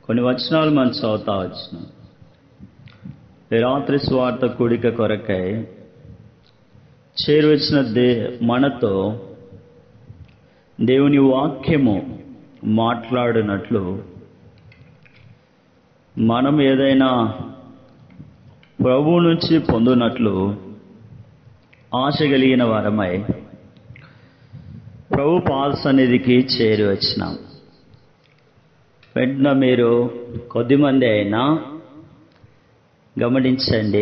కొన్ని వచనాలు మనం చదువుతా వచ్చినాం ఈ రాత్రి స్వార్థ కూడిక కొరకై చేరువచ్చిన దే మనతో దేవుని వాక్యము మాట్లాడినట్లు మనం ఏదైనా ప్రభు నుంచి పొందునట్లు ఆశ కలిగిన వారమై ప్రభు పాద సన్నిధికి చేరి వచ్చినాం వెంటనే మీరు కొద్దిమంది అయినా గమనించండి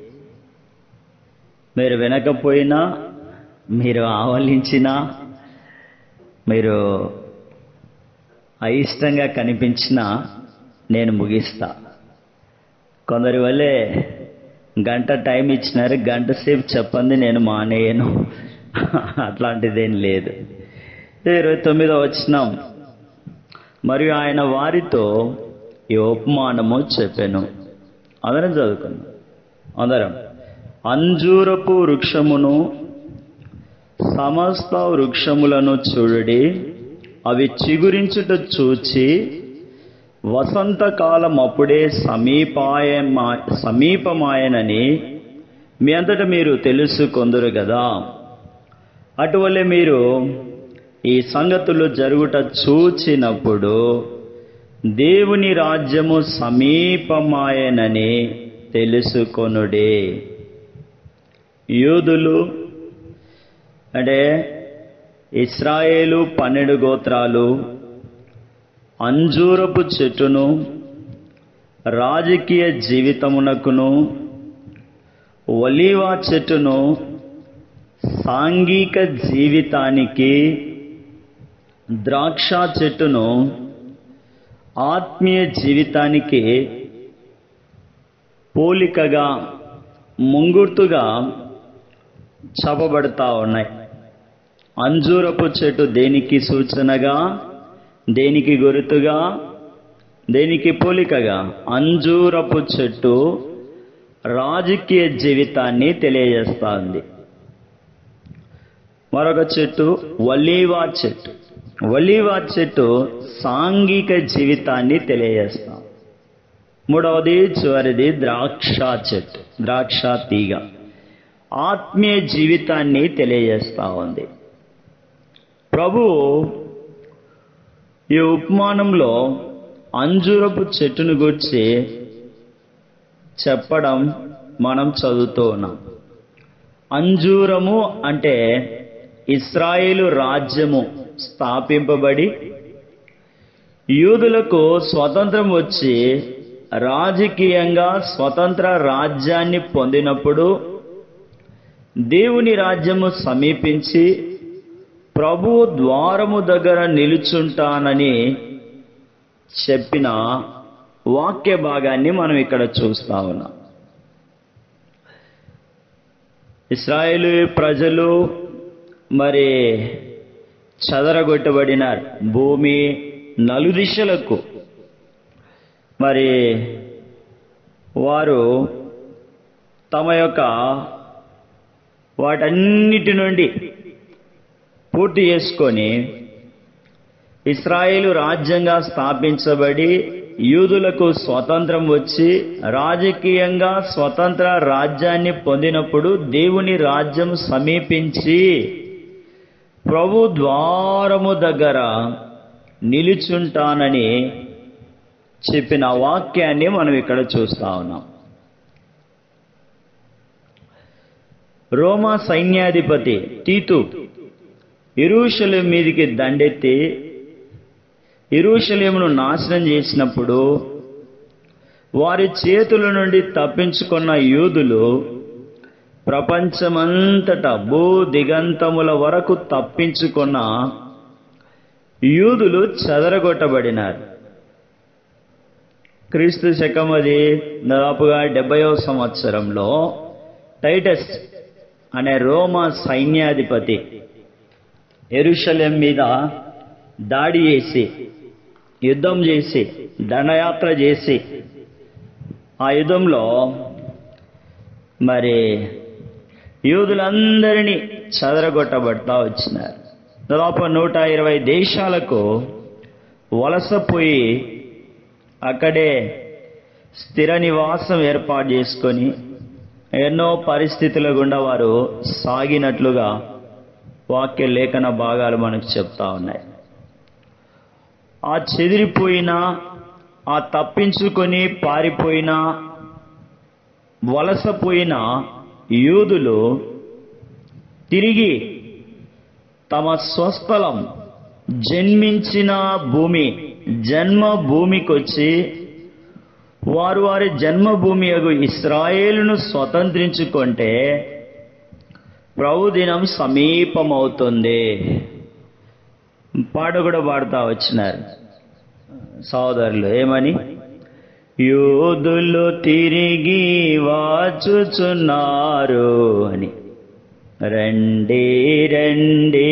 మీరు వినకపోయినా మీరు ఆవలించినా మీరు అయిష్టంగా కనిపించినా నేను ముగిస్తా కొందరి వల్లే గంట టైం ఇచ్చినారు గంట సేపు చెప్పండి నేను మానేయను అట్లాంటిదేం లేదు ఇరవై తొమ్మిదో వచ్చినాం మరియు ఆయన వారితో ఈ ఉపమానము చెప్పాను అందరం చదువుకున్నాం అందరం అంజూరపు వృక్షమును సమస్త వృక్షములను చూడుడి అవి చిగురించుట చూచి వసంతకాలం అప్పుడే సమీపాయ సమీపమాయనని మీ అంతటా మీరు తెలుసుకొందరు కదా అటువలే మీరు ఈ సంగతులు జరుగుట చూచినప్పుడు దేవుని రాజ్యము సమీపమాయనని తెలుసుకొనుడే యూదులు అంటే ఇస్రాయేలు పన్నెండు గోత్రాలు అంజూరపు చెట్టును రాజకీయ జీవితమునకును ఒలీవా చెట్టును సాంఘిక జీవితానికి ద్రాక్ష చెట్టును ఆత్మీయ జీవితానికి పోలికగా ముంగుర్తుగా చెప్పబడతా ఉన్నాయి అంజూరపు చెట్టు దేనికి సూచనగా దేనికి గుర్తుగా దేనికి పోలికగా అంజూరపు చెట్టు రాజకీయ జీవితాన్ని తెలియజేస్తుంది మరొక చెట్టు వలీవా చెట్టు వలీవా చెట్టు సాంఘిక జీవితాన్ని తెలియజేస్తాం మూడవది చివరిది ద్రాక్ష చెట్టు ద్రాక్ష తీగ ఆత్మీయ జీవితాన్ని తెలియజేస్తా ఉంది ప్రభు ఈ ఉపమానంలో అంజూరపు చెట్టును గురించి చెప్పడం మనం చదువుతూ ఉన్నాం అంజూరము అంటే ఇస్రాయేలు రాజ్యము స్థాపింపబడి యూదులకు స్వతంత్రం వచ్చి రాజకీయంగా స్వతంత్ర రాజ్యాన్ని పొందినప్పుడు దేవుని రాజ్యము సమీపించి ప్రభు ద్వారము దగ్గర నిలుచుంటానని చెప్పిన వాక్య భాగాన్ని మనం ఇక్కడ చూస్తా ఉన్నాం ఇస్రాయేలు ప్రజలు మరి చదరగొట్టబడినారు భూమి నలుదిశలకు మరి వారు తమ యొక్క వాటన్నిటి నుండి పూర్తి చేసుకొని ఇస్రాయేలు రాజ్యంగా స్థాపించబడి యూదులకు స్వతంత్రం వచ్చి రాజకీయంగా స్వతంత్ర రాజ్యాన్ని పొందినప్పుడు దేవుని రాజ్యం సమీపించి ప్రభు ద్వారము దగ్గర నిలుచుంటానని చెప్పిన వాక్యాన్ని మనం ఇక్కడ చూస్తా ఉన్నాం రోమా సైన్యాధిపతి తీతు ఇరుషలేం మీదికి దండెత్తి ఇరుషలేమును నాశనం చేసినప్పుడు వారి చేతుల నుండి తప్పించుకున్న యూదులు ప్రపంచమంతటా భూ దిగంతముల వరకు తప్పించుకున్న యూదులు చెదరగొట్టబడినారు క్రీస్తు శకమది దాదాపుగా డెబ్బయో సంవత్సరంలో టైటస్ అనే రోమా సైన్యాధిపతి ఎరుషలేం మీద దాడి చేసి యుద్ధం చేసి దండయాత్ర చేసి ఆ యుద్ధంలో మరి యూదులందరినీ చదరగొట్టబడతా వచ్చినారు దాదాపు నూట ఇరవై దేశాలకు వలసపోయి అక్కడే స్థిర నివాసం ఏర్పాటు చేసుకొని ఎన్నో పరిస్థితుల గుండా వారు సాగినట్లుగా వాక్య లేఖన భాగాలు మనకు చెప్తా ఉన్నాయి ఆ చెదిరిపోయిన ఆ తప్పించుకొని పారిపోయిన వలసపోయిన యూదులు తిరిగి తమ స్వస్థలం జన్మించిన భూమి జన్మ భూమికొచ్చి వారు వారి జన్మభూమి అగు ఇస్రాయేలును స్వతంత్రించుకుంటే ప్రభు దినం సమీపమవుతుంది పాట కూడా పాడుతా వచ్చినారు సోదరులు ఏమని యోధులు తిరిగి వాచుచున్నారు అని రండి రండి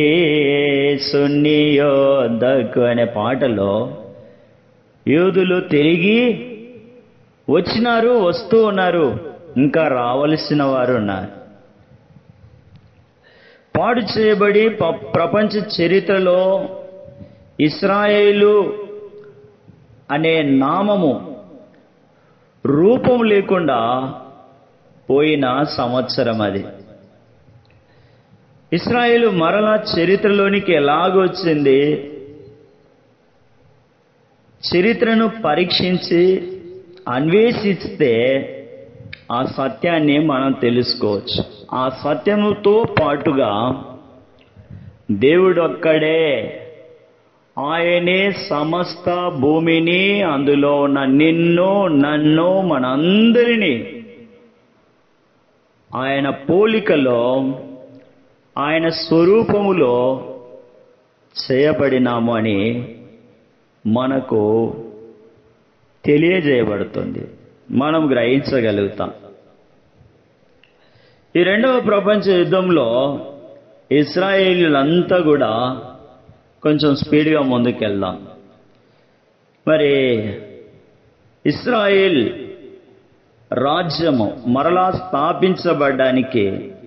సున్నియోద్దకు అనే పాటలో యూదులు తిరిగి వచ్చినారు వస్తూ ఉన్నారు ఇంకా రావలసిన వారు ఉన్నారు పాడు చేయబడి ప- ప్రపంచ చరిత్రలో ఇస్రాయేలు అనే నామము రూపం లేకుండా పోయిన సంవత్సరం అది ఇస్రాయేలు మరలా చరిత్రలోనికి ఎలాగొచ్చింది చరిత్రను పరీక్షించి అన్వేషిస్తే ఆ సత్యాన్ని మనం తెలుసుకోవచ్చు ఆ సత్యముతో పాటుగా దేవుడు ఒక్కడే ఆయనే సమస్త భూమిని అందులో ఉన్న నిన్ను నన్ను మనందరినీ ఆయన పోలికలో ఆయన స్వరూపములో చేయబడినాము అని మనకు తెలియజేయబడుతుంది మనం గ్రహించగలుగుతాం ఈ రెండవ ప్రపంచ యుద్ధంలో ఇస్రాయేలీలంతా కూడా కొంచెం స్పీడ్గా ముందుకెళ్దాం మరి ఇస్రాయేల్ రాజ్యము మరలా స్థాపించబడ్డానికి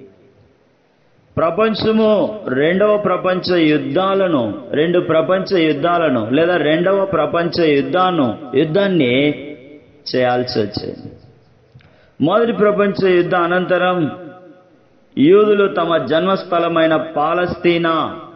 ప్రపంచము రెండవ ప్రపంచ యుద్ధాలను రెండు ప్రపంచ యుద్ధాలను లేదా రెండవ ప్రపంచ యుద్ధాన్ని యుద్ధాన్ని చేయాల్సి వచ్చింది మొదటి ప్రపంచ యుద్ధ అనంతరం యూదులు తమ జన్మస్థలమైన పాలస్తీనా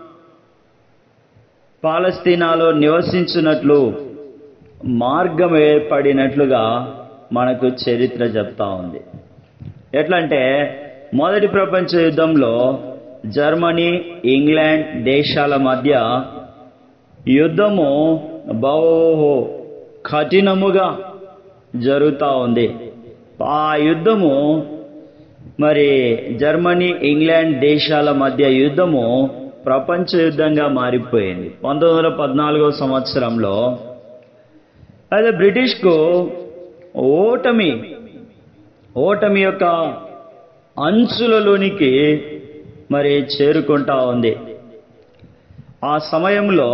పాలస్తీనాలో నివసించినట్లు మార్గం ఏర్పడినట్లుగా మనకు చరిత్ర చెప్తా ఉంది ఎట్లంటే మొదటి ప్రపంచ యుద్ధంలో జర్మనీ ఇంగ్లాండ్ దేశాల మధ్య యుద్ధము బహు కఠినముగా జరుగుతూ ఉంది ఆ యుద్ధము మరి జర్మనీ ఇంగ్లాండ్ దేశాల మధ్య యుద్ధము ప్రపంచ యుద్ధంగా మారిపోయింది పంతొమ్మిది వందల పద్నాలుగో సంవత్సరంలో అయితే బ్రిటిష్కు ఓటమి ఓటమి యొక్క అంచులలోనికి మరి చేరుకుంటా ఉంది ఆ సమయంలో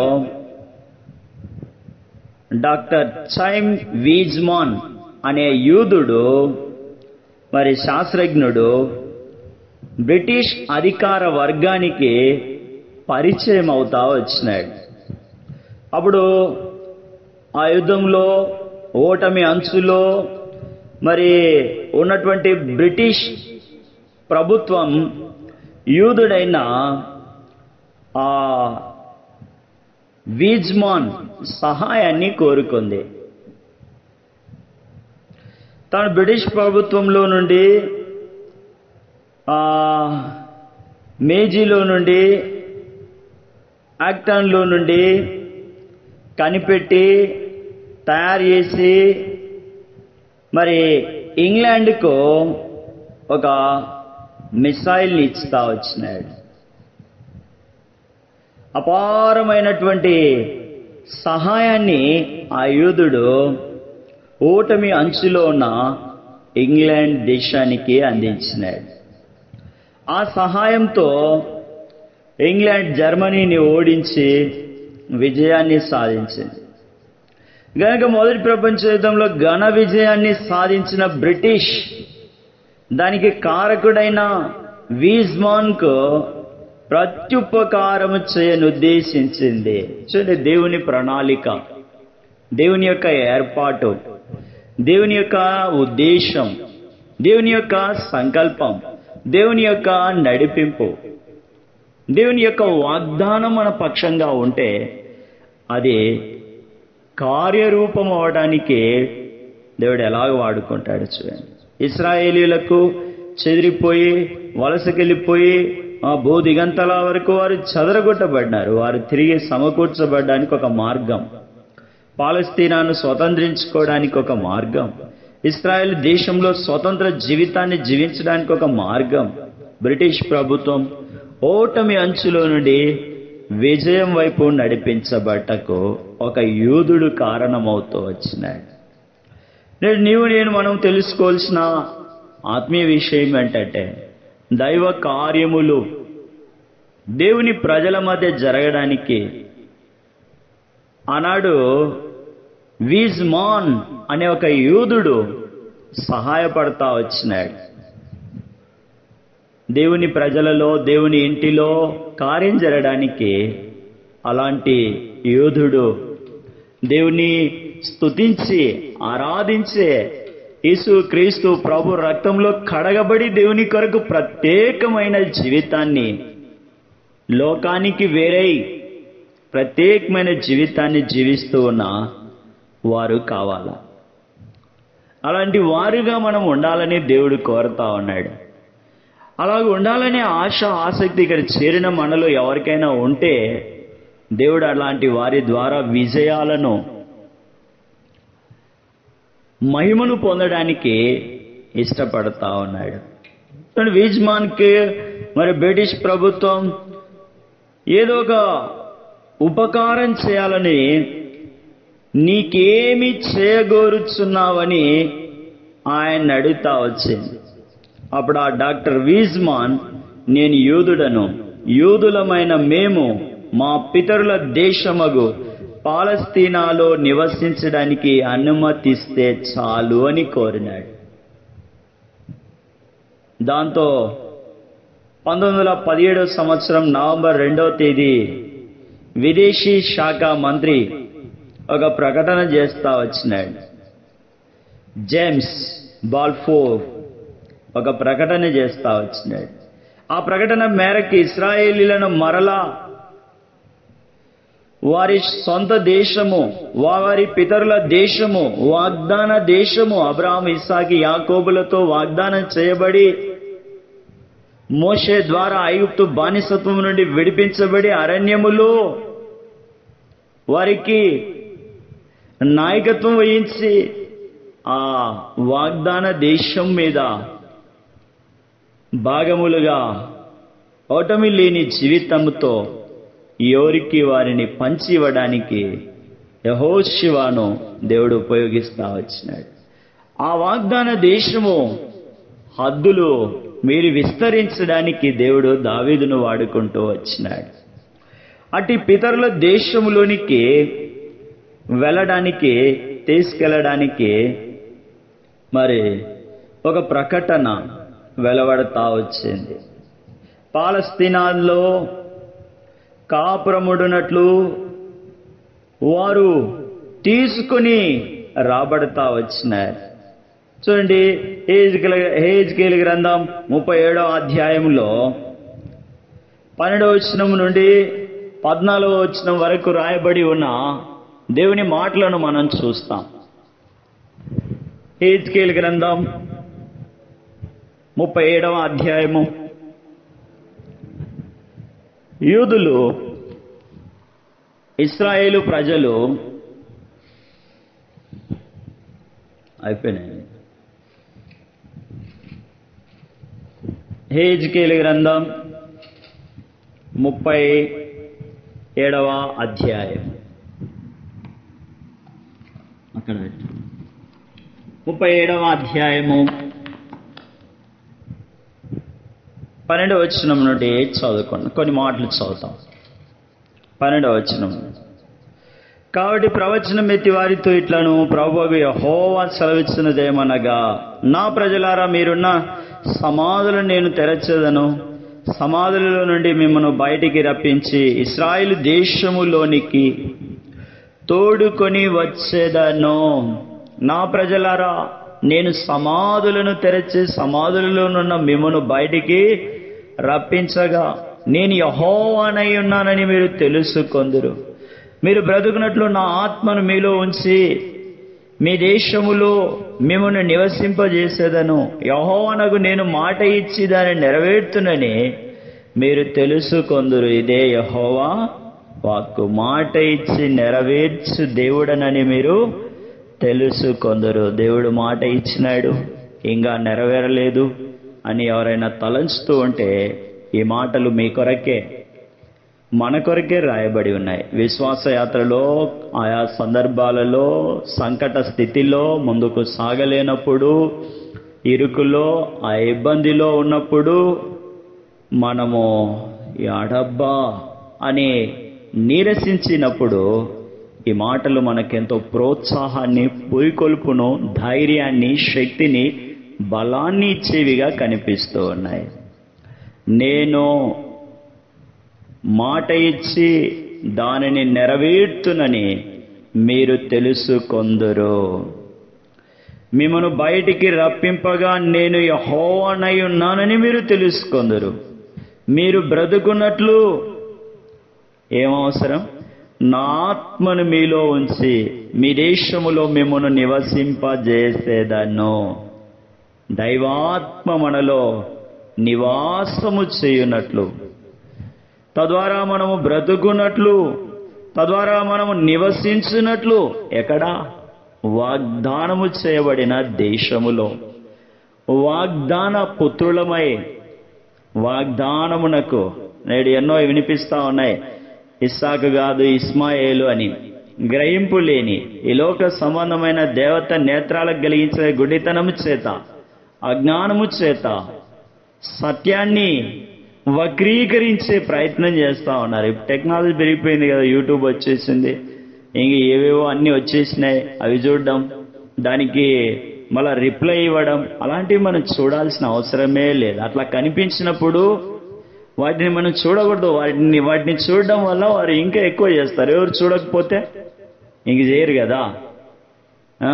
డాక్టర్ చైమ్ వీజ్మాన్ అనే యూదుడు మరి శాస్త్రజ్ఞుడు బ్రిటిష్ అధికార వర్గానికి పరిచయం అవుతా వచ్చినాడు అప్పుడు ఆ యుద్ధంలో ఓటమి అంచులో మరి ఉన్నటువంటి బ్రిటిష్ ప్రభుత్వం యూదుడైన ఆ వీజ్మాన్ సహాయాన్ని కోరుకుంది తాను బ్రిటిష్ ప్రభుత్వంలో నుండి ఆ, మేజీలో నుండి యాక్టాన్లో నుండి కనిపెట్టి తయారు చేసి మరి ఇంగ్లాండ్కు ఒక మిసైల్ని ఇస్తా వచ్చినాడు అపారమైనటువంటి సహాయాన్ని ఆ యూదుడు ఓటమి అంచులో ఉన్న ఇంగ్లాండ్ దేశానికి అందించినాడు ఆ సహాయంతో ఇంగ్లాండ్ జర్మనీని ఓడించి విజయాన్ని సాధించింది గనక మొదటి ప్రపంచ యుద్ధంలో ఘన విజయాన్ని సాధించిన బ్రిటిష్ దానికి కారకుడైన వీజ్మాన్కు ప్రత్యుపకారము చేయనుద్దేశించింది చూడండి దేవుని ప్రణాళిక దేవుని యొక్క ఏర్పాటు దేవుని యొక్క ఉద్దేశం దేవుని యొక్క సంకల్పం దేవుని యొక్క నడిపింపు దేవుని యొక్క వాగ్దానం మన పక్షంగా ఉంటే అది కార్యరూపం అవడానికి దేవుడు ఎలాగ వాడుకుంటాడు చూడండి ఇస్రాయేలీలకు చెదిరిపోయి వలసకెళ్ళిపోయి ఆ భూ దిగంతల వరకు వారు చెదరగొట్టబడినారు వారు తిరిగి సమకూర్చబడడానికి ఒక మార్గం పాలస్తీనాను స్వతంత్రించుకోవడానికి ఒక మార్గం ఇస్రాయెల్ దేశంలో స్వతంత్ర జీవితాన్ని జీవించడానికి ఒక మార్గం బ్రిటిష్ ప్రభుత్వం ఓటమి అంచులో నుండి విజయం వైపు నడిపించబట్టకు ఒక యూదుడు కారణమవుతూ వచ్చినాడు నేడు నీవు నేను మనం తెలుసుకోవాల్సిన ఆత్మీయ విషయం ఏంటంటే దైవ కార్యములు దేవుని ప్రజల మధ్య జరగడానికి ఆనాడు వీజ్మాన్ అనే ఒక యూదుడు సహాయపడతా వచ్చినాడు దేవుని ప్రజలలో దేవుని ఇంటిలో కార్యం జరగడానికి అలాంటి యోధుడు దేవుని స్తుతించి ఆరాధించే యేసు క్రీస్తు ప్రభు రక్తంలో కడగబడి దేవుని కొరకు ప్రత్యేకమైన జీవితాన్ని లోకానికి వేరై ప్రత్యేకమైన జీవితాన్ని జీవిస్తూ ఉన్న వారు కావాలా అలాంటి వారుగా మనం ఉండాలని దేవుడు కోరుతా ఉన్నాడు అలాగ ఉండాలనే ఆశ ఆసక్తి ఇక్కడ చేరిన మనలో ఎవరికైనా ఉంటే దేవుడు అలాంటి వారి ద్వారా విజయాలను మహిమను పొందడానికి ఇష్టపడతా ఉన్నాడు వీజ్మాన్కి మరి బ్రిటిష్ ప్రభుత్వం ఏదో ఒక ఉపకారం చేయాలని నీకేమి చేయగోరుచున్నావని ఆయన అడుగుతా వచ్చింది అప్పుడు ఆ డాక్టర్ వీజ్మాన్ నేను యూదుడను యూదులమైన మేము మా పితరుల దేశమగు పాలస్తీనాలో నివసించడానికి అనుమతిస్తే చాలు అని కోరినాడు దాంతో పంతొమ్మిది వందల పదిహేడవ సంవత్సరం నవంబర్ రెండవ తేదీ విదేశీ శాఖ మంత్రి ఒక ప్రకటన చేస్తా వచ్చినాడు జేమ్స్ బాల్ఫోర్ ఒక ప్రకటన చేస్తా వచ్చినాడు ఆ ప్రకటన మేరకు ఇస్రాయేలీలను మరలా వారి సొంత దేశము వారి పితరుల దేశము వాగ్దాన దేశము అబ్రాహం ఇస్సాకి యాకోబులతో వాగ్దానం చేయబడి మోషే ద్వారా ఐగుప్తు బానిసత్వం నుండి విడిపించబడి అరణ్యములో వారికి నాయకత్వం వహించి ఆ వాగ్దాన దేశం మీద భాగములుగా ఓటమి లేని జీవితంతో ఎవరికి వారిని పంచి ఇవ్వడానికి యహోశివాను దేవుడు ఉపయోగిస్తా వచ్చినాడు ఆ వాగ్దాన దేశము హద్దులు మీరు విస్తరించడానికి దేవుడు దావీదును వాడుకుంటూ వచ్చినాడు అటు పితరుల దేశంలోనికి వెళ్ళడానికి తీసుకెళ్ళడానికి మరి ఒక ప్రకటన వెలువడతా వచ్చింది పాలస్తీనాల్లో కాపురముడునట్లు వారు తీసుకుని రాబడతా వచ్చినారు చూడండి హేజ్కేల్ హేజ్కేల్ గ్రంథం ముప్పై ఏడవ అధ్యాయంలో పన్నెండవ వచనం నుండి పద్నాలుగవ వచనం వరకు రాయబడి ఉన్న దేవుని మాటలను మనం చూస్తాం హేజ్కేల్ గ్రంథం ముప్పై ఏడవ అధ్యాయము యూదులు ఇస్రాయేలు ప్రజలు అయిపోయినాయి హేజ్కేల్ గ్రంథం ముప్పై ఏడవ అధ్యాయం అక్కడ పెట్టు. ముప్పై ఏడవ అధ్యాయము పన్నెండవ వచనం నుండి చదువుకోండి కొన్ని మాటలు చదువుతాం పన్నెండవ వచనం కాబట్టి ప్రవచనం ఎత్తి వారితో ఇట్లను ప్రభువు యెహోవా సెలవిచ్చినదేమనగా నా ప్రజలారా మీరున్న సమాధులను నేను తెరచదను సమాధులలో నుండి మిమ్మల్ని బయటికి రప్పించి ఇస్రాయిల్ దేశములోనికి తోడుకొని వచ్చేదను నా ప్రజలారా నేను సమాధులను తెరచి సమాధులలోనున్న మిమ్మను బయటికి రప్పించగా నేను యహోవానై ఉన్నానని మీరు తెలుసుకొందురు మీరు బ్రతుకున్నట్లు నా ఆత్మను మీలో ఉంచి మీ దేశములో మిమ్మల్ని నివసింపజేసేదను యహోవనకు నేను మాట ఇచ్చి దాన్ని నెరవేర్తునని మీరు తెలుసుకొందురు ఇదే యహోవా వాక్కు మాట ఇచ్చి నెరవేర్చు దేవుడనని మీరు తెలుసుకొందరు దేవుడు మాట ఇచ్చినాడు ఇంకా నెరవేరలేదు అని ఎవరైనా తలంచుతూ ఉంటే ఈ మాటలు మీ కొరకే మన కొరకే రాయబడి ఉన్నాయి విశ్వాస యాత్రలో ఆయా సందర్భాలలో సంకట స్థితిలో ముందుకు సాగలేనప్పుడు ఇరుకులో ఆ ఇబ్బందిలో ఉన్నప్పుడు మనము అడబ్బా అని నీరసించినప్పుడు ఈ మాటలు మనకెంతో ప్రోత్సాహాన్ని పురికొల్పును ధైర్యాన్ని శక్తిని బలాన్ని ఇచ్చేవిగా కనిపిస్తూ ఉన్నాయి నేను మాట ఇచ్చి దానిని నెరవేర్తునని మీరు తెలుసుకొందురు మిమ్మను బయటికి రప్పింపగా నేను యహోవనై ఉన్నానని మీరు తెలుసుకొందురు మీరు బ్రతుకున్నట్లు ఏమవసరం నా ఆత్మను మీలో ఉంచి మీ దేశములో మిమ్మను నివసింపజేసేదను దైవాత్మ మనలో నివాసము చేయునట్లు తద్వారా మనము బ్రతుకున్నట్లు తద్వారా మనము నివసించినట్లు ఎక్కడా వాగ్దానము చేయబడిన దేశములో వాగ్దాన పుత్రులమై వాగ్దానమునకు నేడు ఎన్నో వినిపిస్తా ఉన్నాయి ఇస్సాకు కాదు ఇస్మాయేలు అని గ్రహింపు లేని ఈ లోక సంబంధమైన దేవత నేత్రాలకు కలిగించే గుడితనము చేత అజ్ఞానము చేత సత్యాన్ని వక్రీకరించే ప్రయత్నం చేస్తా ఉన్నారు ఇప్పుడు టెక్నాలజీ పెరిగిపోయింది కదా యూట్యూబ్ వచ్చేసింది ఇంక ఏవేవో అన్ని వచ్చేసినాయి అవి చూడడం దానికి మళ్ళా రిప్లై ఇవ్వడం అలాంటివి మనం చూడాల్సిన అవసరమే లేదు అట్లా కనిపించినప్పుడు వాటిని మనం చూడకూడదు వాటిని వాటిని చూడడం వల్ల వారు ఇంకా ఎక్కువ చేస్తారు ఎవరు చూడకపోతే ఇంక చేయరు కదా ఆ?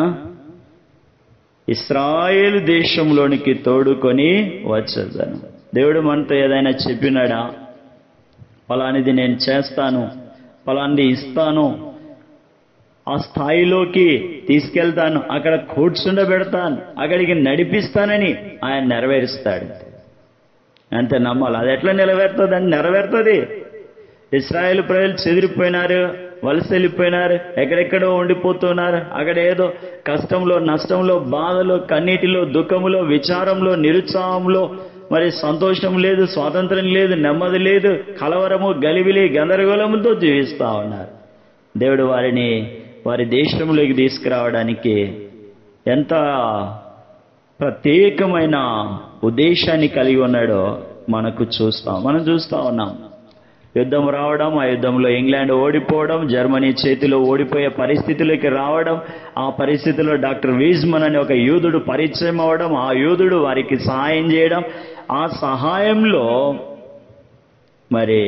ఇస్రాయేలు దేశంలోనికి తోడుకొని వచ్చేద్దాను దేవుడు మనతో ఏదైనా చెప్పినాడా ఫలానిది నేను చేస్తాను ఫలానిది ఇస్తాను ఆ స్థాయిలోకి తీసుకెళ్తాను అక్కడ కూర్చుండబెడతాను అక్కడికి నడిపిస్తానని ఆయన నెరవేరుస్తాడు అంతే నమ్మాలి అది ఎట్లా నెరవేరుతుంది అని నెరవేరుతుంది ఇస్రాయేల్ ప్రజలు చెదిరిపోయినారు వలస వెళ్ళిపోయినారు ఎక్కడెక్కడో ఉండిపోతున్నారు అక్కడ ఏదో కష్టంలో నష్టంలో బాధలో కన్నీటిలో దుఃఖంలో విచారంలో నిరుత్సాహంలో మరి సంతోషం లేదు స్వాతంత్రం లేదు నెమ్మది లేదు కలవరము గలిబిలి గందరగోళముతో జీవిస్తా ఉన్నారు దేవుడు వారిని వారి దేశంలోకి తీసుకురావడానికి ఎంత ప్రత్యేకమైన ఉద్దేశాన్ని కలిగి ఉన్నాడో మనకు చూస్తాం మనం చూస్తా ఉన్నాం యుద్ధం రావడం ఆ యుద్ధంలో ఇంగ్లాండ్ ఓడిపోవడం జర్మనీ చేతిలో ఓడిపోయే పరిస్థితిలోకి రావడం ఆ పరిస్థితిలో డాక్టర్ వీజ్మన్ అనే ఒక యూదుడు పరిచయం అవ్వడం ఆ యూదుడు వారికి సహాయం చేయడం ఆ సహాయంలో మరి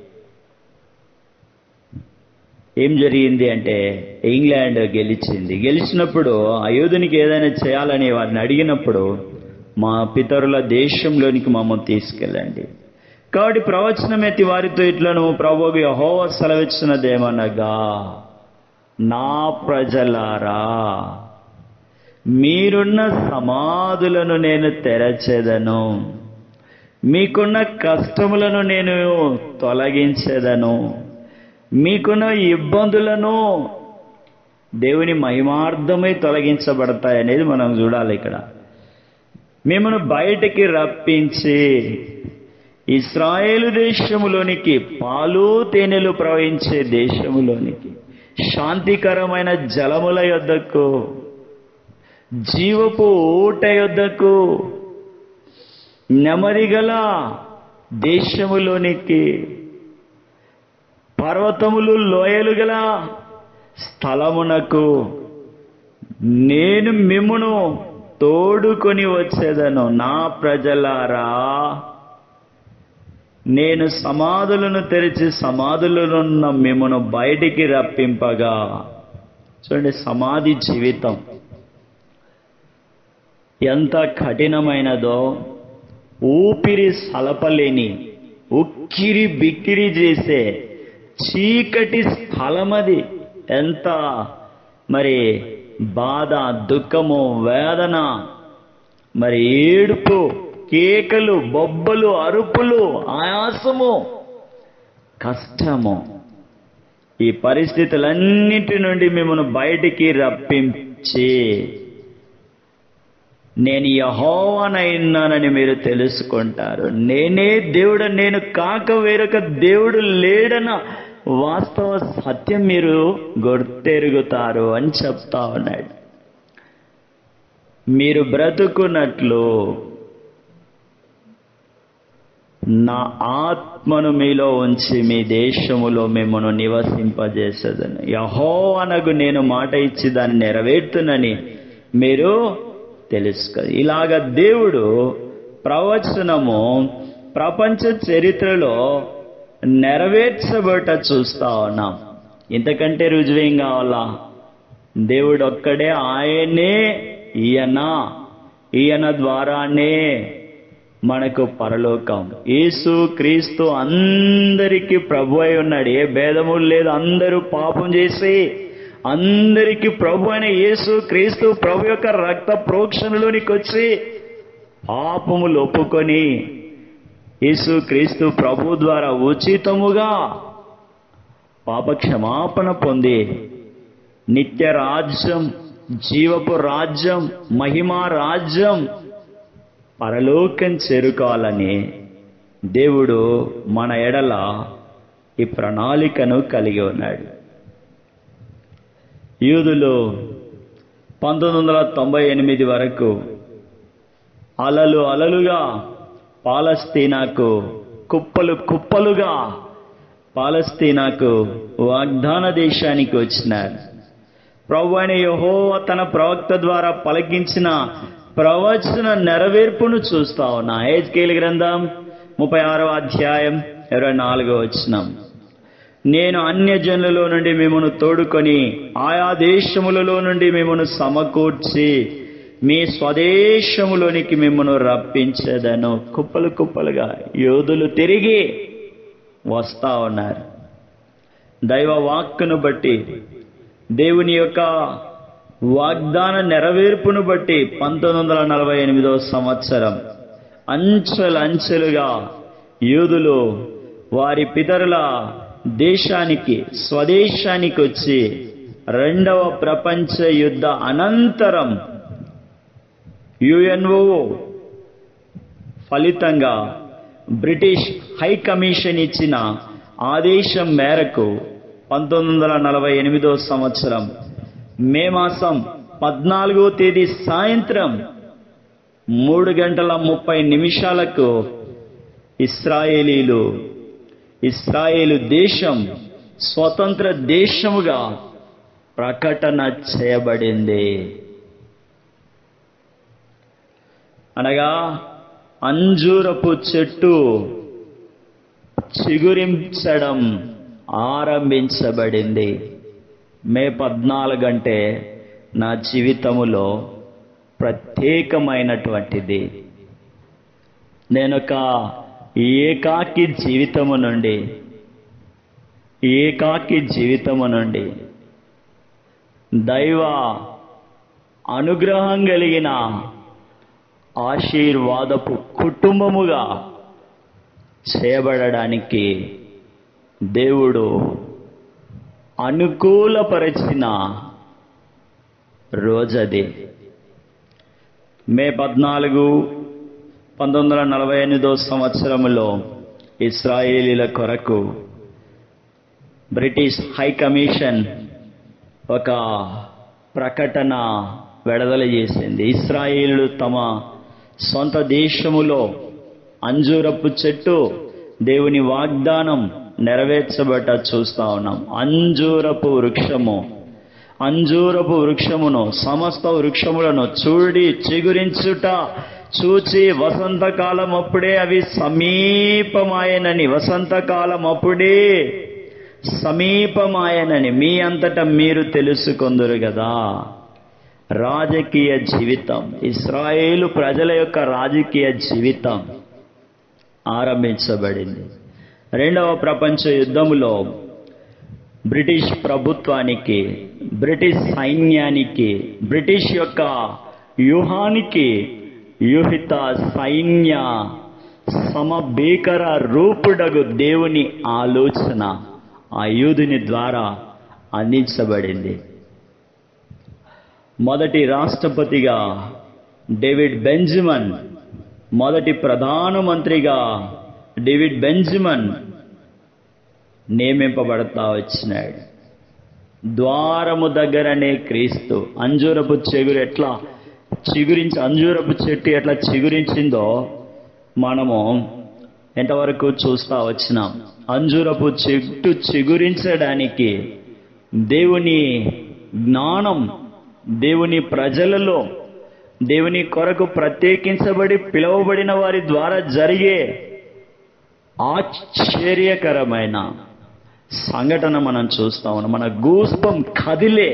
ఏం జరిగింది అంటే ఇంగ్లాండ్ గెలిచింది గెలిచినప్పుడు ఆ యోధునికి ఏదైనా చేయాలని వారిని అడిగినప్పుడు మా పితరుల దేశంలోనికి మమ్మల్ని తీసుకెళ్ళండి కాబట్టి ప్రవచనం ఎత్తి వారితో ఇట్లను ప్రభువు యహోవ సెలవిచ్చినదేమనగా నా ప్రజలారా మీరున్న సమాధులను నేను తెరచేదను మీకున్న కష్టములను నేను తొలగించేదను మీకున్న ఇబ్బందులను దేవుని మహిమార్థమై తొలగించబడతాయి అనేది మనం చూడాలి ఇక్కడ మిమ్మల్ని బయటికి రప్పించి ఇస్రాయేలు దేశములోనికి పాలు తేనెలు ప్రవహించే దేశములోనికి శాంతికరమైన జలముల యొద్దకు జీవపు ఊట యొద్దకు నెమ్మదిగల దేశములోనికి పర్వతములు లోయలు గల స్థలమునకు నేను మిమ్మును తోడుకొని వచ్చేదను నా ప్రజలారా నేను సమాధులను తెరిచి సమాధులనున్న మిమ్మను బయటికి రప్పింపగా చూడండి సమాధి జీవితం ఎంత కఠినమైనదో ఊపిరి సలపలేని ఉక్కిరి బిక్కిరి చేసే చీకటి స్థలమది ఎంత మరి బాధ దుఃఖము వేదన మరి ఏడుపు కేకలు బొబ్బలు అరుపులు ఆయాసము కష్టము ఈ పరిస్థితులన్నిటి నుండి మిమ్మల్ని బయటికి రప్పించి నేను యహోవనైనానని మీరు తెలుసుకుంటారు నేనే దేవుడు నేను కాక వేరొక దేవుడు లేడన వాస్తవ సత్యం మీరు గుర్తెరుగుతారు అని చెప్తా ఉన్నాడు మీరు బ్రతుకున్నట్లు నా ఆత్మను మీలో ఉంచి మీ దేశములో మిమ్మను నివసింపజేసేదని యహో అనగు నేను మాట ఇచ్చి దాన్ని నెరవేర్తునని మీరు తెలుసుకో ఇలాగ దేవుడు ప్రవచనము ప్రపంచ చరిత్రలో నెరవేర్చబట చూస్తా ఉన్నాం ఇంతకంటే రుజువేం కావాలా దేవుడు ఒక్కడే ఆయనే ఈయన ఈయన ద్వారానే మనకు పరలోకం యేసు క్రీస్తు అందరికీ ప్రభు అయి ఉన్నాడు ఏ భేదము లేదు అందరూ పాపం చేసి అందరికీ ప్రభు అయిన యేసు క్రీస్తు ప్రభు యొక్క రక్త ప్రోక్షణలోనికి వచ్చి పాపములు ఒప్పుకొని యేసు క్రీస్తు ప్రభు ద్వారా ఉచితముగా పాప క్షమాపణ పొంది నిత్య రాజ్యం జీవపు రాజ్యం మహిమా రాజ్యం పరలోకం చేరుకోవాలని దేవుడు మన ఎడల ఈ ప్రణాళికను కలిగి ఉన్నాడు యూదులు పంతొమ్మిది వందల తొంభై ఎనిమిది వరకు అలలు అలలుగా పాలస్తీనాకు కుప్పలు కుప్పలుగా పాలస్తీనాకు వాగ్దాన దేశానికి వచ్చినారు ప్రభు అయిన యెహోవా తన ప్రవక్త ద్వారా పలికించిన ప్రవచన నెరవేర్పును చూస్తా ఉన్నా ఏజ్కేల్ గ్రంథం ముప్పై ఆరవ అధ్యాయం ఇరవై నాలుగో వచ్చినాం నేను అన్యజనులలో నుండి మిమ్మను తోడుకొని ఆయా దేశములలో నుండి మిమ్మను సమకూర్చి మీ స్వదేశములోనికి మిమ్మను రప్పించేదను కుప్పలు కుప్పలుగా యోధులు తిరిగి వస్తా ఉన్నారు దైవ వాక్కును బట్టి దేవుని యొక్క వాగ్దాన నెరవేర్పును బట్టి పంతొమ్మిది వందల నలభై ఎనిమిదో సంవత్సరం అంచెలంచెలుగా యూదులు వారి పితరుల దేశానికి స్వదేశానికి వచ్చి రెండవ ప్రపంచ యుద్ధ అనంతరం యుఎన్ఓ ఫలితంగా బ్రిటిష్ హై కమిషన్ ఇచ్చిన ఆదేశం మేరకు పంతొమ్మిది వందల నలభై ఎనిమిదో సంవత్సరం మే మాసం పద్నాలుగో తేదీ సాయంత్రం మూడు గంటల ముప్పై నిమిషాలకు ఇస్రాయేలీలు ఇస్రాయేలు దేశం స్వతంత్ర దేశముగా ప్రకటన చేయబడింది అనగా అంజూరపు చెట్టు చిగురించడం ఆరంభించబడింది మే పద్నాలుగు అంటే నా జీవితములో ప్రత్యేకమైనటువంటిది నేనొక ఏకాకి జీవితము నుండి ఏకాకి జీవితము నుండి దైవ అనుగ్రహం కలిగిన ఆశీర్వాదపు కుటుంబముగా చేయబడడానికి దేవుడు అనుకూలపరిచిన రోజది మే పద్నాలుగు పంతొమ్మిది వందల నలభై ఎనిమిదో సంవత్సరంలో ఇస్రాయేలీల కొరకు బ్రిటిష్ హై కమిషన్ ఒక ప్రకటన విడుదల చేసింది ఇస్రాయేలు తమ సొంత దేశములో అంజూరపు చెట్టు దేవుని వాగ్దానం నెరవేర్చబట్ట చూస్తా ఉన్నాం అంజూరపు వృక్షము అంజూరపు వృక్షమును సమస్త వృక్షములను చూడి చిగురించుట చూచి వసంతకాలం అప్పుడే అవి సమీపమాయనని వసంతకాలం అప్పుడే సమీపమాయనని మీ అంతటా మీరు తెలుసుకొందరు కదా రాజకీయ జీవితం ఇస్రాయేలు ప్రజల యొక్క రాజకీయ జీవితం ఆరంభించబడింది రెండవ ప్రపంచ యుద్ధములో బ్రిటిష్ ప్రభుత్వానికి బ్రిటిష్ సైన్యానికి బ్రిటిష్ యొక్క వ్యూహానికి వ్యూహిత సైన్య సమభీకర రూపుడగు దేవుని ఆలోచన ఆ యూదుని ద్వారా అందించబడింది మొదటి రాష్ట్రపతిగా డేవిడ్ బెంజమిన్ మొదటి ప్రధానమంత్రిగా డేవిడ్ బెంజమిన్ నియమింపబడతా వచ్చినాడు ద్వారము దగ్గరనే క్రీస్తు అంజూరపు చెగురు ఎట్లా చిగురించి అంజూరపు చెట్టు ఎట్లా చిగురించిందో మనము ఎంతవరకు చూస్తా వచ్చినాం అంజూరపు చెట్టు చిగురించడానికి దేవుని జ్ఞానం దేవుని ప్రజలలో దేవుని కొరకు ప్రత్యేకించబడి పిలువబడిన వారి ద్వారా జరిగే ఆశ్చర్యకరమైన సంఘటన మనం చూస్తా ఉన్నాం మన గూస్పం కదిలే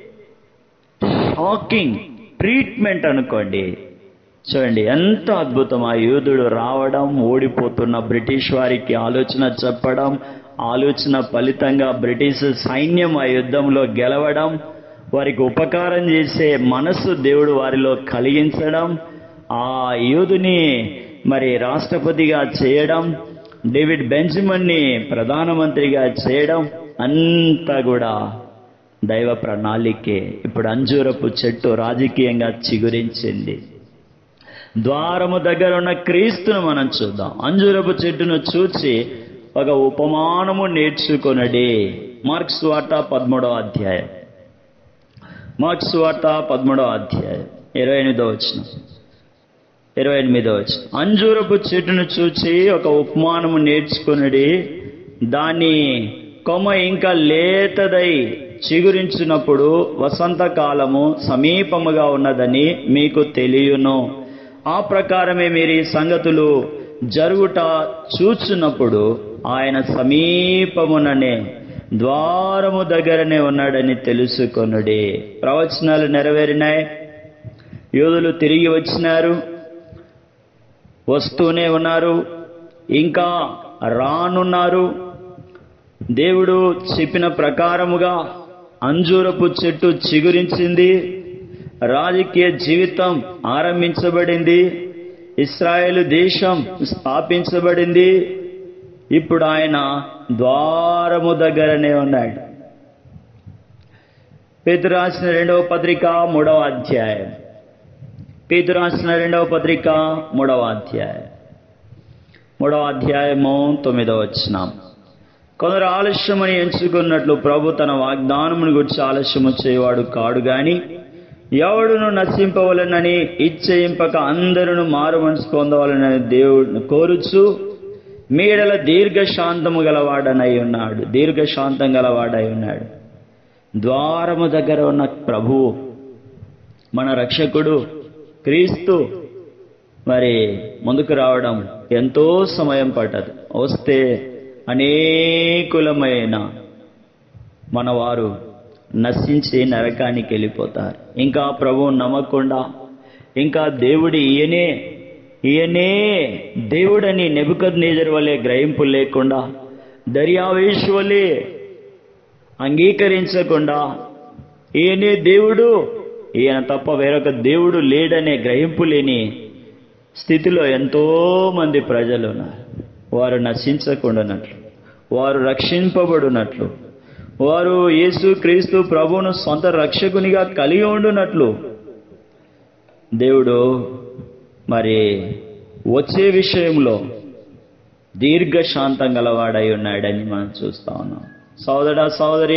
షాకింగ్ ట్రీట్మెంట్ అనుకోండి చూడండి ఎంత అద్భుతం ఆ యూదుడు రావడం ఓడిపోతున్న బ్రిటిష్ వారికి ఆలోచన చెప్పడం ఆలోచన ఫలితంగా బ్రిటిష్ సైన్యం ఆ యుద్ధంలో గెలవడం వారికి ఉపకారం చేసే మనస్సు దేవుడు వారిలో కలిగించడం ఆ యూదుని మరి రాష్ట్రపతిగా చేయడం డేవిడ్ బెంజమిన్ని ప్రధానమంత్రిగా చేయడం అంతా కూడా దైవ ప్రణాళికే ఇప్పుడు అంజూరపు చెట్టు రాజకీయంగా చిగురించింది ద్వారము దగ్గర ఉన్న క్రీస్తును మనం చూద్దాం అంజూరపు చెట్టును చూచి ఒక ఉపమానము నేర్చుకొనడి మార్క్స్ వార్త పదమూడవ అధ్యాయం మార్క్స్ వార్త పదమూడవ అధ్యాయం ఇరవై ఎనిమిదో వచ్చిన ఇరవై ఎనిమిదో వచ్చిన అంజూరపు చెట్టును చూచి ఒక ఉపమానము నేర్చుకునడి దాని కొమ్మ ఇంకా లేతదై చిగురించినప్పుడు వసంతకాలము సమీపముగా ఉన్నదని మీకు తెలియను ఆ ప్రకారమే మీరు ఈ సంగతులు జరుగుట చూచున్నప్పుడు ఆయన సమీపముననే ద్వారము దగ్గరనే ఉన్నాడని తెలుసుకొనుడి ప్రవచనాలు నెరవేరినాయి యోధులు తిరిగి వచ్చినారు వస్తూనే ఉన్నారు ఇంకా రానున్నారు దేవుడు చెప్పిన ప్రకారముగా అంజూరపు చెట్టు చిగురించింది రాజకీయ జీవితం ఆరంభించబడింది ఇస్రాయేల్ దేశం స్థాపించబడింది ఇప్పుడు ఆయన ద్వారము దగ్గరనే ఉన్నాడు పేతురు రాసిన రెండవ పత్రిక మూడవ అధ్యాయం పేతురు రాసిన రెండవ పత్రిక మూడవ అధ్యాయం మూడవ అధ్యాయము తొమ్మిదవ వచ్చినాం కొందరు ఆలస్యమని ఎంచుకున్నట్లు ప్రభు తన వాగ్దానమును గురించి ఆలస్యము చేయవాడు కాడు గాని ఎవడును నశింపవలనని ఇచ్చయింపక అందరును మారు మనసు పొందవాలని దేవుడు కోరుచు మీడల దీర్ఘశాంతము గలవాడనై ఉన్నాడు దీర్ఘశాంతం గలవాడై ఉన్నాడు ద్వారము దగ్గర ఉన్న ప్రభు మన రక్షకుడు క్రీస్తు మరి ముందుకు రావడం ఎంతో సమయం పట్టదు వస్తే అనేకులమైన మన వారు నశించి నరకానికి వెళ్ళిపోతారు ఇంకా ప్రభువు నమ్మకుండా ఇంకా దేవుడి ఈయనే ఈయనే దేవుడని నెబుకద్ నేజర్ వలె గ్రహింపు లేకుండా దర్యావేష్ వలె అంగీకరించకుండా ఈయనే దేవుడు ఈయన తప్ప వేరొక దేవుడు లేడనే గ్రహింపు లేని స్థితిలో ఎంతో మంది ప్రజలు ఉన్నారు వారు నశించకుండానట్లు వారు రక్షింపబడినట్లు వారు యేసు క్రీస్తు ప్రభువును సొంత రక్షకునిగా కలిగి ఉండునట్లు దేవుడు మరి వచ్చే విషయంలో దీర్ఘశాంతం గలవాడై ఉన్నాడని మనం చూస్తా ఉన్నాం సోదర సోదరి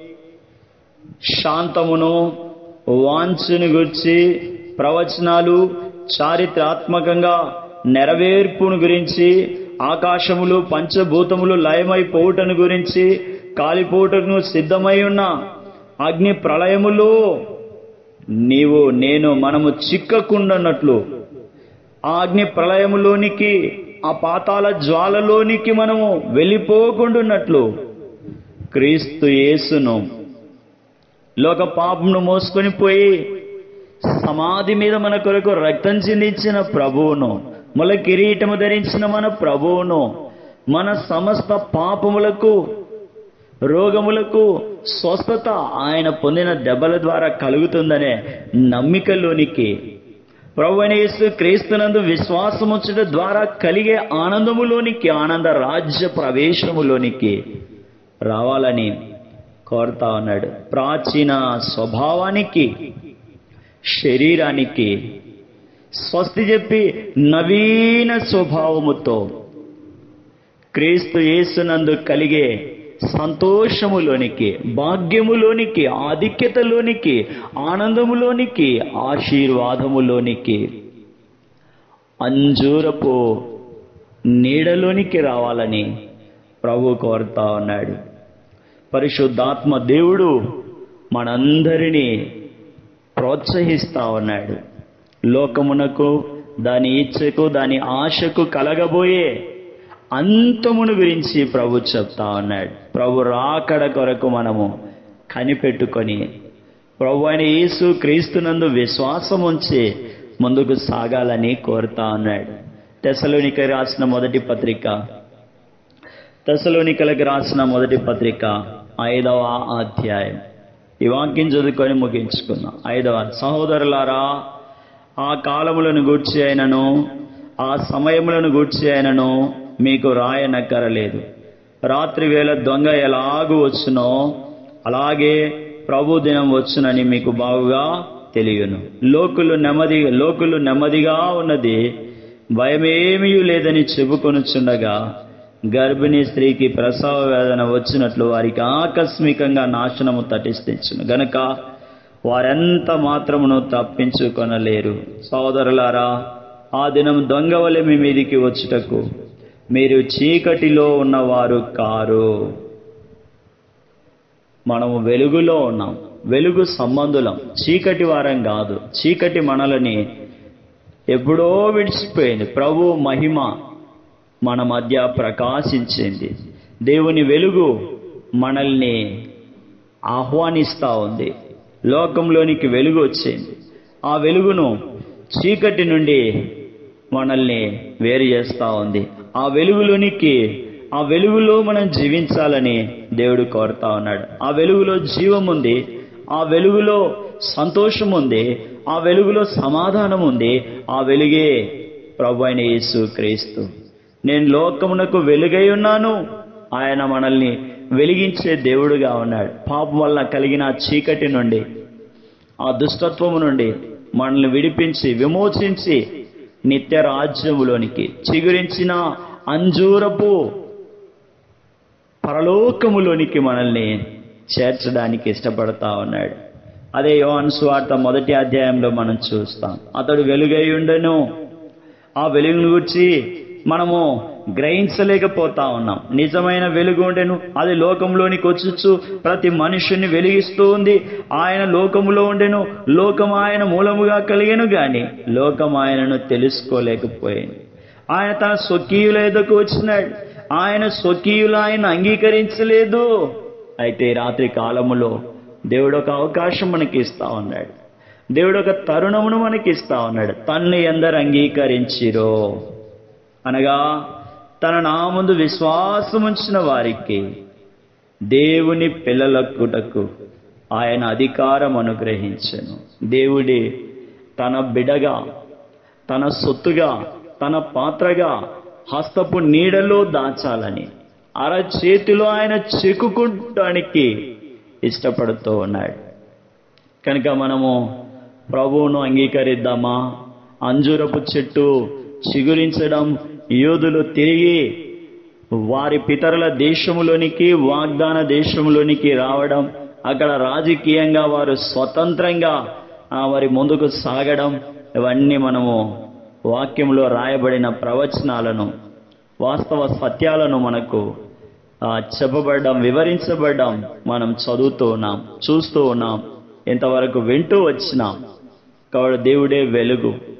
శాంతమును వాంఛను గురించి ప్రవచనాలు చారిత్రాత్మకంగా నెరవేర్పును గురించి ఆకాశములు పంచభూతములు లయమైపోవుటను గురించి కాలిపోవుటను సిద్ధమై ఉన్న అగ్ని ప్రళయములో నీవు నేను మనము చిక్కకుండానట్లు ఆ అగ్ని ప్రళయములోనికి ఆ పాతాల జ్వాలలోనికి మనము వెళ్ళిపోకుండాన్నట్లు క్రీస్తు యేసును లోక పాపమును మోసుకొని పోయి సమాధి మీద మన కొరకు రక్తం చిందించిన ప్రభువును ముల కిరీటము ధరించిన మన ప్రభువును మన సమస్త పాపములకు రోగములకు స్వస్థత ఆయన పొందిన దెబ్బల ద్వారా కలుగుతుందనే నమ్మికలోనికి ప్రభువైన యేసు క్రీస్తునందు విశ్వాసముచ్చట ద్వారా కలిగే ఆనందములోనికి ఆనంద రాజ్య ప్రవేశములోనికి రావాలని కోరుతా ఉన్నాడు ప్రాచీన స్వభావానికి శరీరానికి స్వస్తి చెప్పి నవీన స్వభావముతో క్రీస్తు యేసునందు కలిగే సంతోషములోనికి భాగ్యములోనికి ఆధిక్యతలోనికి ఆనందములోనికి ఆశీర్వాదములోనికి అంజూరపు నీడలోనికి రావాలని ప్రభు కోరుతా ఉన్నాడు పరిశుద్ధాత్మ దేవుడు మనందరినీ ప్రోత్సహిస్తా ఉన్నాడు లోకమునకు దాని ఇచ్చకు దాని ఆశకు కలగబోయే అంతమును గురించి ప్రభు చెప్తా ఉన్నాడు ప్రభు రాకడ కొరకు మనము కనిపెట్టుకొని ప్రభు అయిన యేసు క్రీస్తునందు విశ్వాసం ఉంచి ముందుకు సాగాలని కోరుతా ఉన్నాడు తెసలోనిక రాసిన మొదటి పత్రిక తెసలోనికలకు రాసిన మొదటి పత్రిక ఐదవ అధ్యాయం ఈ వాక్యం చదువుకొని ముగించుకుందాం ఐదవ సహోదరులారా ఆ కాలములను గూర్చి అయినను ఆ సమయములను గూర్చి అయినను మీకు రాయనక్కరలేదు రాత్రి వేళ దొంగ ఎలాగూ వచ్చునో అలాగే ప్రభు దినం వచ్చునని మీకు బాగుగా తెలియను లోకులు నెమ్మది లోకులు నెమ్మదిగా ఉన్నది భయమేమీ లేదని చెప్పుకొనుచుండగా గర్భిణీ స్త్రీకి ప్రసవ వేదన వచ్చినట్లు వారికి ఆకస్మికంగా నాశనము తటిస్తించును గనక వారెంత మాత్రమును తప్పించుకొనలేరు సోదరులారా ఆ దినం దొంగ వలె మీ మీదికి వచ్చుటకు మీరు చీకటిలో ఉన్నవారు కారు మనము వెలుగులో ఉన్నాం వెలుగు సంబంధులం చీకటి వారం కాదు చీకటి మనలని ఎప్పుడో విడిచిపోయింది ప్రభు మహిమ మన మధ్య ప్రకాశించింది దేవుని వెలుగు మనల్ని ఆహ్వానిస్తా ఉంది లోకంలోనికి వెలుగు వచ్చింది ఆ వెలుగును చీకటి నుండి మనల్ని వేరు చేస్తా ఉంది ఆ వెలుగులోనికి ఆ వెలుగులో మనం జీవించాలని దేవుడు కోరుతా ఉన్నాడు ఆ వెలుగులో జీవం ఉంది ఆ వెలుగులో సంతోషం ఉంది ఆ వెలుగులో సమాధానం ఉంది ఆ వెలుగే ప్రభు అయిన యేసు క్రీస్తు నేను లోకమునకు వెలుగై ఉన్నాను ఆయన మనల్ని వెలిగించే దేవుడుగా ఉన్నాడు పాపం వల్ల కలిగిన ఆ చీకటి నుండి ఆ దుష్టత్వము నుండి మనల్ని విడిపించి విమోచించి నిత్య రాజ్యములోనికి చిగురించిన అంజూరపు పరలోకములోనికి మనల్ని చేర్చడానికి ఇష్టపడతా ఉన్నాడు అదే యోహాను సువార్త మొదటి అధ్యాయంలో మనం చూస్తాం అతడు వెలుగై ఉండను ఆ వెలుగును గురించి మనము గ్రహించలేకపోతా ఉన్నాం నిజమైన వెలుగు ఉండెను అది లోకంలోనికి వచ్చుచు ప్రతి మనుషుని వెలిగిస్తూ ఉంది ఆయన లోకములో ఉండెను లోకం ఆయన మూలముగా కలిగెను గాని లోకం ఆయనను తెలుసుకోలేకపోయింది ఆయన తన స్వకీయుల ఎదుకు వచ్చినాడు ఆయన స్వకీయులు ఆయన అంగీకరించలేదు అయితే రాత్రి కాలములో దేవుడు ఒక అవకాశం మనకి ఇస్తా ఉన్నాడు దేవుడు ఒక తరుణమును మనకి ఇస్తా ఉన్నాడు తన్ను ఎందరు అంగీకరించిరో అనగా తన నామందు విశ్వాసముంచిన వారికి దేవుని పిల్లలకుటకు ఆయన అధికారం అనుగ్రహించను దేవుడి తన బిడగా తన సొత్తుగా తన పాత్రగా హస్తపు నీడలో దాచాలని అర చేతిలో ఆయన చెక్కుకుంటానికి ఇష్టపడుతూ ఉన్నాడు కనుక మనము ప్రభువును అంగీకరిద్దామా అంజూరపు చెట్టు చిగురించడం యోధులు తిరిగి వారి పితరుల దేశములోనికి వాగ్దాన దేశంలోనికి రావడం అక్కడ రాజకీయంగా వారు స్వతంత్రంగా ఆ, మరి ముందుకు సాగడం ఇవన్నీ మనము వాక్యంలో రాయబడిన ప్రవచనాలను వాస్తవ సత్యాలను మనకు ఆ, చెప్పబడ్డం వివరించబడ్డం మనం చదువుతూ ఉన్నాం చూస్తూ ఉన్నాం ఇంతవరకు వింటూ వచ్చినాం కాబట్టి దేవుడే వెలుగు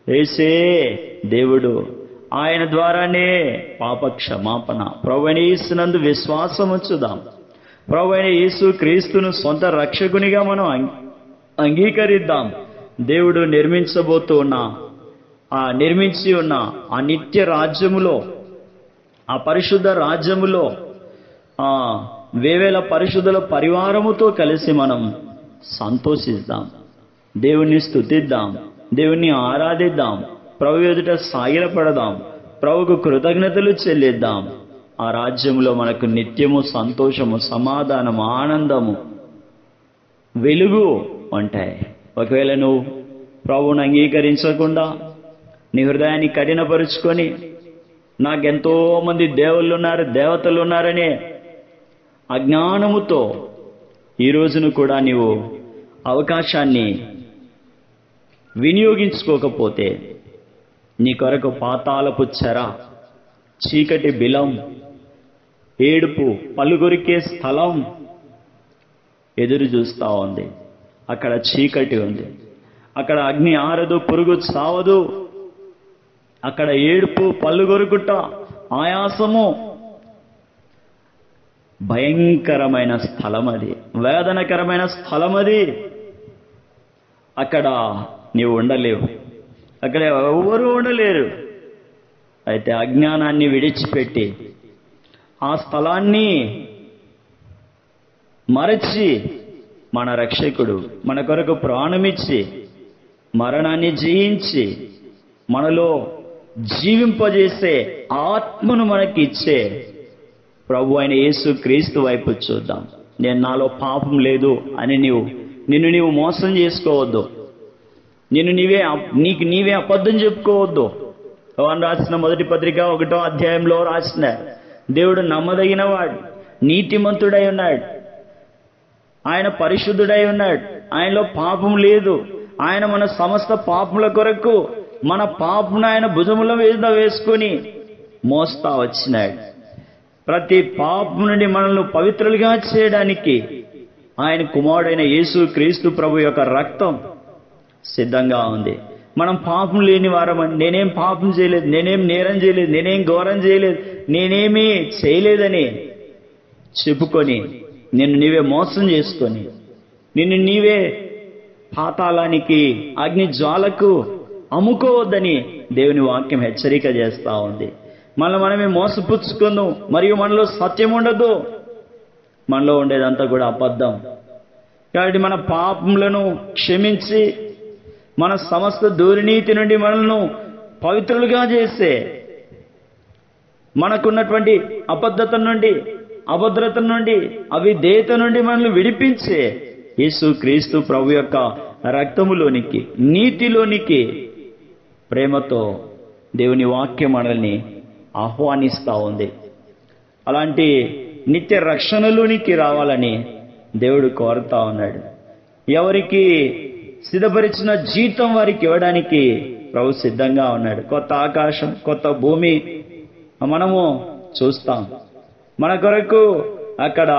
ఏసే దేవుడు ఆయన ద్వారానే పాప క్షమాపణ ప్రవణ యేసునందు విశ్వాసం ఉంచుదాం ప్రవణ యేసు క్రీస్తును సొంత రక్షకునిగా మనం అంగీ- అంగీకరిద్దాం దేవుడు నిర్మించబోతూ ఉన్న ఆ నిర్మించి ఉన్న ఆ నిత్య రాజ్యములో ఆ పరిశుద్ధ రాజ్యములో ఆ వేవేల పరిశుద్ధుల పరివారముతో కలిసి మనం సంతోషిద్దాం దేవుణ్ణి స్తుతిద్దాం దేవుణ్ణి ఆరాధిద్దాం ప్రభు ఎదుట సాగిలపడదాం ప్రభుకు కృతజ్ఞతలు చెల్లిద్దాం ఆ రాజ్యంలో మనకు నిత్యము సంతోషము సమాధానము ఆనందము వెలుగు ఉంటాయి ఒకవేళ నువ్వు ప్రభువును అంగీకరించకుండా నీ హృదయాన్ని కఠినపరుచుకొని నాకెంతో మంది దేవుళ్ళు ఉన్నారు దేవతలు ఉన్నారనే అజ్ఞానముతో ఈ రోజును కూడా నీవు అవకాశాన్ని వినియోగించుకోకపోతే నీ కొరకు పాతాలపు చెర చీకటి బిలం ఏడుపు పలుగురికే స్థలం ఎదురు చూస్తా ఉంది అక్కడ చీకటి ఉంది అక్కడ అగ్ని ఆరదు పురుగు చావదు అక్కడ ఏడుపు పల్లుగొరుకుట ఆయాసము భయంకరమైన స్థలం అది వేదనకరమైన స్థలం అది అక్కడ నీవు ఉండలేవు అక్కడ ఎవరు ఉండలేరు అయితే అజ్ఞానాన్ని విడిచిపెట్టి ఆ స్థలాన్ని మరచి మన రక్షకుడు మన కొరకు ప్రాణమిచ్చి మరణాన్ని జయించి మనలో జీవింపజేసే ఆత్మను మనకి ఇచ్చే ప్రభు అయిన యేసు క్రీస్తు వైపు చూద్దాం నేను నాలో పాపం లేదు అని నీవు నిన్ను నీవు మోసం చేసుకోవద్దు నిన్ను నీవే అప్- నీకు నీవే అబద్ధం చెప్పుకోవద్దు యోహాను రాసిన మొదటి పత్రిక ఒకటో అధ్యాయంలో రాసిన దేవుడు నమ్మదగిన వాడు నీతిమంతుడై ఉన్నాడు ఆయన పరిశుద్ధుడై ఉన్నాడు ఆయనలో పాపం లేదు ఆయన మన సమస్త పాపముల కొరకు మన పాపను ఆయన భుజముల మీద వేసుకొని మోస్తా వచ్చినాడు ప్రతి పాపం నుండి మనల్ని పవిత్రులుగా చేయడానికి ఆయన కుమారుడైన యేసు క్రీస్తు ప్రభు యొక్క రక్తం సిద్ధంగా ఉంది మనం పాపం లేని వారమని నేనేం పాపం చేయలేదు నేనేం నేరం చేయలేదు నేనేం ఘోరం చేయలేదు నేనేమీ చేయలేదని చెప్పుకొని నిన్ను నీవే మోసం చేసుకొని నిన్ను నీవే పాతాళానికి అగ్ని జ్వాలకు అమ్ముకోవద్దని దేవుని వాక్యం హెచ్చరిక చేస్తా ఉంది మనల్ని మనమే మోసపుచ్చుకుందాం మరియు మనలో సత్యం ఉండదు మనలో ఉండేదంతా కూడా అబద్ధం కాబట్టి మన పాపములను క్షమించి మన సమస్త దుర్నీతి నుండి మనల్ని పవిత్రులుగా చేసే మనకున్నటువంటి అబద్ధత నుండి అభద్రత నుండి అవిధేయత నుండి మనల్ని విడిపించే యేసు క్రీస్తు ప్రభు యొక్క రక్తములోనికి నీతిలోనికి ప్రేమతో దేవుని వాక్యం మనల్ని ఆహ్వానిస్తా ఉంది అలాంటి నిత్య రక్షణలోనికి రావాలని దేవుడు కోరుతా ఉన్నాడు ఎవరికి సిద్ధపరిచిన జీతం వారికి ఇవ్వడానికి ప్రభు సిద్ధంగా ఉన్నాడు కొత్త ఆకాశం కొత్త భూమి మనము చూస్తాం మన కొరకు అక్కడ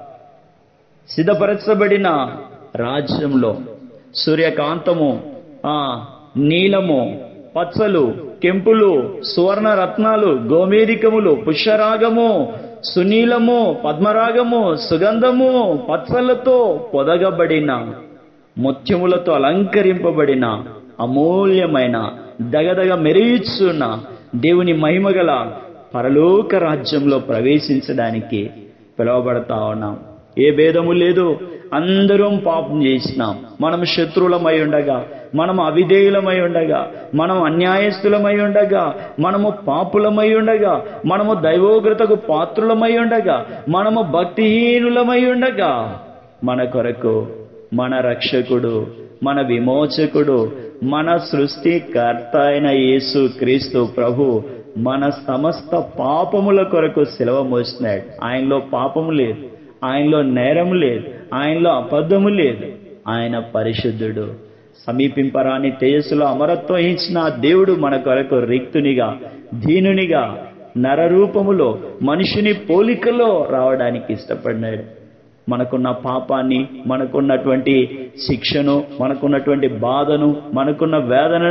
సిద్ధపరచబడిన రాజ్యంలో సూర్యకాంతము ఆ నీలము పచ్చలు కెంపులు సువర్ణ రత్నాలు గోమేదికములు పుష్యరాగము సునీలము పద్మరాగము సుగంధము పచ్చలతో పొదగబడిన ముత్యములతో అలంకరింపబడిన అమూల్యమైన దగదగ మెరియిచున్న దేవుని మహిమగల పరలోక రాజ్యంలో ప్రవేశించడానికి పిలువబడతా ఉన్నాం ఏ భేదము లేదు అందరం పాపం చేసినాం మనం శత్రువులమై ఉండగా మనం అవిధేయులమై ఉండగా మనం అన్యాయస్తులమై ఉండగా మనము పాపులమై ఉండగా మనము దైవోగ్రతకు పాత్రులమై ఉండగా మనము భక్తిహీనులమై ఉండగా మన కొరకు మన రక్షకుడు మన విమోచకుడు మన సృష్టికర్త అయిన యేసు క్రీస్తు ప్రభు మన సమస్త పాపముల కొరకు సెలవ మోసినాడు ఆయనలో పాపము లేదు ఆయనలో నేరము లేదు ఆయనలో అబద్ధము లేదు ఆయన పరిశుద్ధుడు సమీపింపరాని తేజస్సులో అమరత్వం ఇచ్చిన ఆ దేవుడు మన కొరకు రిక్తునిగా దీనునిగా నరరూపములో మనిషిని పోలికలో రావడానికి ఇష్టపడినాడు మనకున్న పాపాన్ని మనకున్నటువంటి శిక్షను మనకున్నటువంటి బాధను మనకున్న వేదనను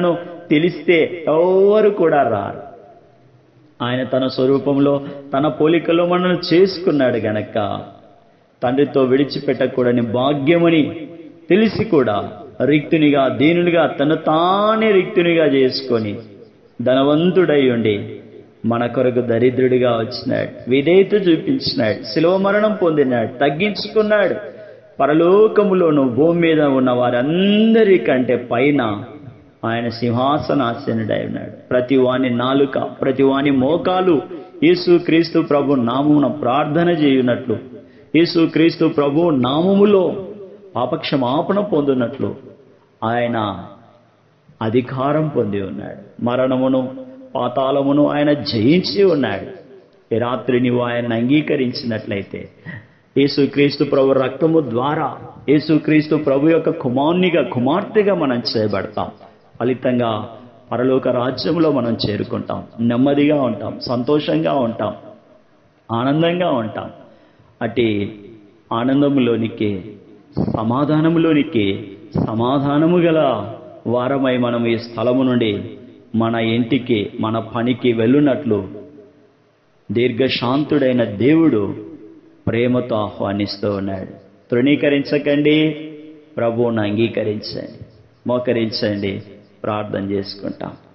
తెలిస్తే ఎవరు కూడా రారు ఆయన తన స్వరూపంలో తన పోలికలో మనల్ని చేసుకున్నాడు గనక తండ్రితో విడిచిపెట్టకూడని భాగ్యమని తెలిసి కూడా రిక్తునిగా దీనునిగా తను తానే రిక్తునిగా చేసుకొని ధనవంతుడై ఉండి మన కొరకు దరిద్రుడిగా వచ్చినాడు విధేయత చూపించినాడు శిలువ మరణం పొందినాడు తగ్గించుకున్నాడు పరలోకములోను భూమి మీద ఉన్న వారందరికంటే పైన ఆయన సింహాసనాసనుడై ఉన్నాడు ప్రతి వాని నాలుక ప్రతి వాని మోకాలు యేసు క్రీస్తు ప్రభు నామమున ప్రార్థన చేయునట్లు యేసు క్రీస్తు ప్రభు నామములో పాపక్షమాపణ పొందినట్లు ఆయన అధికారం పొంది ఉన్నాడు మరణమును పాతాళమును ఆయన జయించి ఉన్నాడు ఈ రాత్రి నీవు ఆయనను అంగీకరించినట్లయితే యేసుక్రీస్తు ప్రభు రక్తము ద్వారా యేసుక్రీస్తు ప్రభు యొక్క కుమారునిగా కుమార్తెగా మనం చేయబడతాం ఫలితంగా పరలోక రాజ్యంలో మనం చేరుకుంటాం నెమ్మదిగా ఉంటాం సంతోషంగా ఉంటాం ఆనందంగా ఉంటాం అటు ఆనందములోనికి సమాధానములోనికి సమాధానము గల వారమై మనం ఈ స్థలము నుండి మన ఇంటికి మన పనికి వెళ్ళునట్లు దీర్ఘశాంతుడైన దేవుడు ప్రేమతో ఆహ్వానిస్తూ ఉన్నాడు తృణీకరించకండి ప్రభువును అంగీకరించండి మోకరించండి ప్రార్థన చేసుకుంటాం